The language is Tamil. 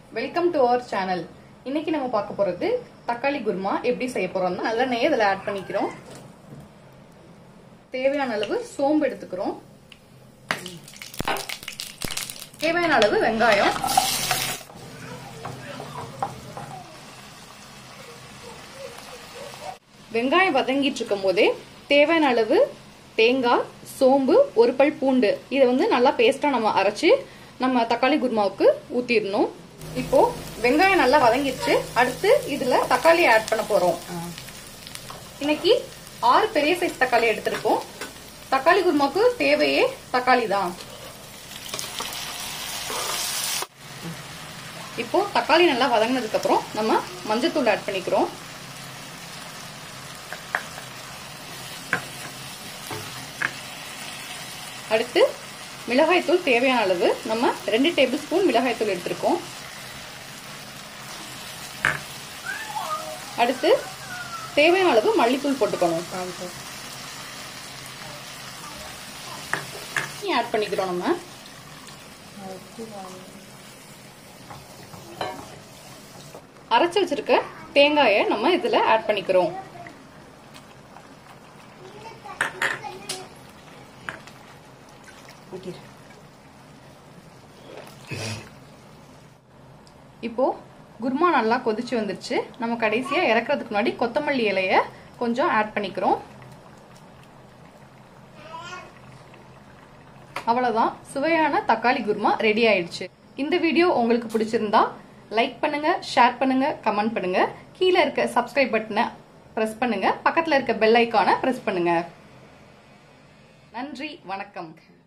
வெல்கம் டு அவர் சேனல் இன்னைக்கு நம்ம பார்க்க போறது தக்காளி குருமா எப்படி செய்ய போறோம்னா நல்ல நெய் இதுல ஆட் பண்ணிக்கிறோம் தேவையான அளவு சோம்பு எடுத்துக்கிறோம் தேவையான அளவு வெங்காயம் வெங்காயம் வதங்கிட்டு இருக்கும் போதே தேவையான அளவு தேங்காய் சோம்பு ஒரு பல் பூண்டு இதை வந்து நல்லா பேஸ்டா நம்ம அரைச்சு நம்ம தக்காளி குருமாவுக்கு ஊத்திடணும் இப்போ வெங்காயம் நல்லா வதங்கிடுச்சு அடுத்து இதுல தக்காளி ஆட் பண்ண போறோம் இன்னைக்கு ஆறு பெரிய சைஸ் தக்காளி எடுத்திருக்கோம் தக்காளி குருமாவுக்கு தேவையே தக்காளி தான் இப்போ தக்காளி நல்லா வதங்கினதுக்கு அப்புறம் நம்ம மஞ்சத்தூள் ஆட் பண்ணிக்கிறோம் அடுத்து மிளகாய்த்தூள் தேவையான அளவு நம்ம ரெண்டு டேபிள் ஸ்பூன் மிளகாய்த்தூள் எடுத்திருக்கோம் அடுத்து தேவையான அளவு மல்லித்தூள் போட்டுக்கணும் ஆட் பண்ணிக்கிறோம் நம்ம அரைச்சு வச்சிருக்க தேங்காயை நம்ம இதுல ஆட் பண்ணிக்கிறோம் இப்போ குருமா நல்லா கொதிச்சு வந்துருச்சு நம்ம கடைசியா இறக்குறதுக்கு முன்னாடி கொத்தமல்லி இலைய கொஞ்சம் ஆட் பண்ணிக்கிறோம் அவ்வளவுதான் சுவையான தக்காளி குருமா ரெடி ஆயிடுச்சு இந்த வீடியோ உங்களுக்கு பிடிச்சிருந்தா லைக் பண்ணுங்க ஷேர் பண்ணுங்க கமெண்ட் பண்ணுங்க கீழே இருக்க சப்ஸ்கிரைப் பட்டனை பிரஸ் பண்ணுங்க பக்கத்துல இருக்க பெல் ஐக்கானை பிரஸ் பண்ணுங்க நன்றி வணக்கம்